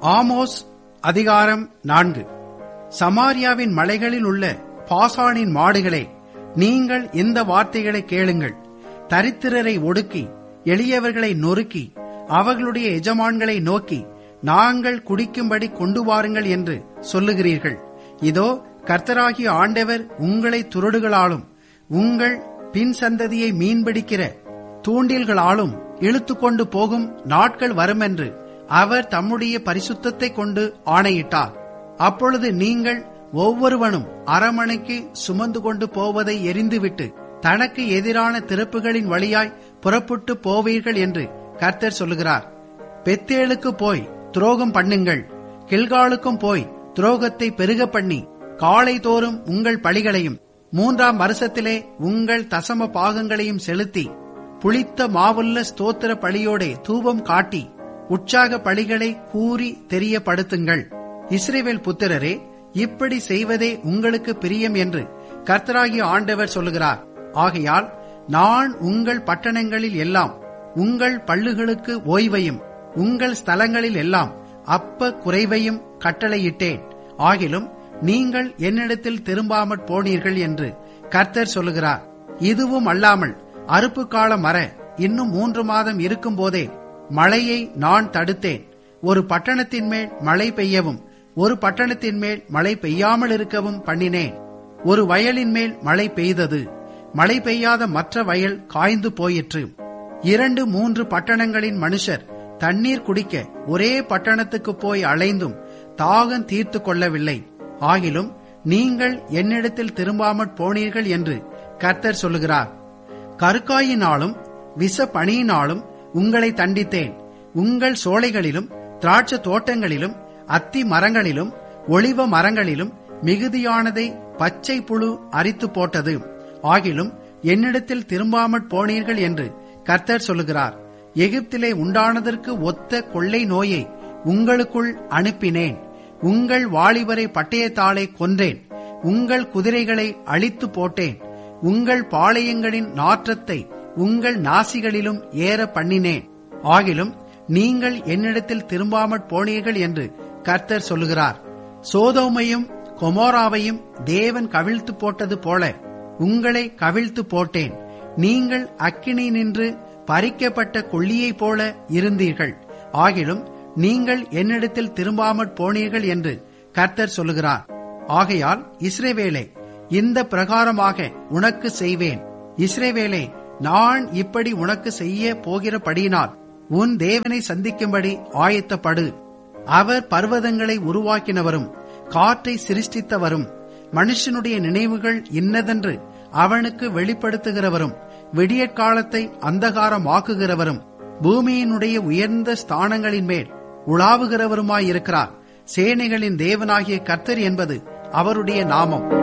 Amos அதிகாரம் நான்கு சமாரியாவின் மலைகளில் உள்ள பாசானின் மாடுகளே நீங்கள் இந்த வார்த்தைகளை கேளுங்கள் தரித்திரரை ஒடுக்கி எளியவர்களை நொறுக்கி அவர்களுடைய எஜமான்களை நோக்கி நாங்கள் குடிக்கும்படி கொண்டு வாருங்கள் என்று சொல்லுகிறீர்கள் இதோ கர்த்தராகிய ஆண்டவர் உங்களை துருடுகளாலும் உங்கள் பின் சந்ததியை மீன்பிடிக்கிற தூண்டில்களாலும் இழுத்து கொண்டு போகும் நாட்கள் வருமென்று அவர் தம்முடைய பரிசுத்தத்தை கொண்டு ஆணையிட்டார் அப்பொழுது நீங்கள் ஒவ்வொருவனும் அரமனைக்கு சுமந்து கொண்டு போவதை எரிந்துவிட்டு தனக்கு எதிரான திறப்புகளின் வழியாய் புறப்பட்டு போவீர்கள் என்று கர்த்தர் சொல்லுகிறார் பெத்தேலுக்கு போய் துரோகம் பண்ணுங்கள் கில்காலுக்கும் போய் துரோகத்தை பெருக பண்ணி காலை தோறும் உங்கள் பழிகளையும் மூன்றாம் வருஷத்திலே உங்கள் தசம பாகங்களையும் செலுத்தி புளித்த மாவுள்ள ஸ்தோத்திர பழியோடே தூபம் காட்டி உற்சாக பழிகளை கூறி தெரியப்படுத்துங்கள் இஸ்ரேவேல் புத்திரரே இப்படி செய்வதே உங்களுக்கு பிரியம் என்று கர்த்தராகிய ஆண்டவர் சொல்லுகிறார் ஆகையால் நான் உங்கள் பட்டணங்களில் எல்லாம் உங்கள் பள்ளுகளுக்கு ஓய்வையும் உங்கள் ஸ்தலங்களில் எல்லாம் அப்ப குறைவையும் கட்டளையிட்டேன் ஆகிலும் நீங்கள் என்னிடத்தில் திரும்பாமற் போனீர்கள் என்று கர்த்தர் சொல்லுகிறார் இதுவும் அல்லாமல் அறுப்பு காலம் வர இன்னும் மூன்று மாதம் இருக்கும் போதே மழையை நான் தடுத்தேன் ஒரு பட்டணத்தின் மேல் மழை பெய்யவும் ஒரு பட்டணத்தின் மேல் மழை பெய்யாமல் இருக்கவும் பண்ணினேன் ஒரு வயலின் மேல் மழை பெய்தது மழை பெய்யாத மற்ற வயல் காய்ந்து போயிற்று இரண்டு மூன்று பட்டணங்களின் மனுஷர் தண்ணீர் குடிக்க ஒரே பட்டணத்துக்கு போய் அலைந்தும் தாகம் தீர்த்து கொள்ளவில்லை ஆகிலும் நீங்கள் என்னிடத்தில் திரும்பாமற் போனீர்கள் என்று கர்த்தர் சொல்லுகிறார் கருக்காயினாலும் விச பணியினாலும் உங்களை தண்டித்தேன் உங்கள் சோலைகளிலும் திராட்சை தோட்டங்களிலும் அத்தி மரங்களிலும் ஒளிவ மரங்களிலும் மிகுதியானதை பச்சை புழு அரித்து போட்டது ஆகிலும் என்னிடத்தில் திரும்பாமற் போனீர்கள் என்று கர்த்தர் சொல்லுகிறார் எகிப்திலே உண்டானதற்கு ஒத்த கொள்ளை நோயை உங்களுக்குள் அனுப்பினேன் உங்கள் வாலிபரை பட்டயத்தாலே கொன்றேன் உங்கள் குதிரைகளை அழித்து போட்டேன் உங்கள் பாளையங்களின் நாற்றத்தை உங்கள் நாசிகளிலும் ஏற பண்ணினேன் ஆகிலும் நீங்கள் என்னிடத்தில் திரும்பாமற் போனீர்கள் என்று கர்த்தர் சொல்லுகிறார் சோதோமையும் கொமோராவையும் தேவன் கவிழ்த்து போட்டது போல உங்களை கவிழ்த்து போட்டேன் நீங்கள் அக்கினி நின்று பறிக்கப்பட்ட கொள்ளியைப் போல இருந்தீர்கள் ஆகிலும் நீங்கள் என்னிடத்தில் திரும்பாமற் போனீர்கள் என்று கர்த்தர் சொல்லுகிறார் ஆகையால் இஸ்ரேவேலே இந்த பிரகாரமாக உனக்கு செய்வேன் இஸ்ரேவேலே நான் இப்படி உனக்கு செய்ய போகிறபடியினால் உன் தேவனை சந்திக்கும்படி ஆயத்தப்படு அவர் பர்வதங்களை உருவாக்கினவரும் காற்றை சிருஷ்டித்தவரும் மனுஷனுடைய நினைவுகள் இன்னதென்று அவனுக்கு வெளிப்படுத்துகிறவரும் விடியற்காலத்தை அந்தகாரமாக்குகிறவரும் பூமியினுடைய உயர்ந்த ஸ்தானங்களின் மேல் உலாவுகிறவருமாயிருக்கிறார் சேனைகளின் தேவனாகிய கர்த்தர் என்பது அவருடைய நாமம்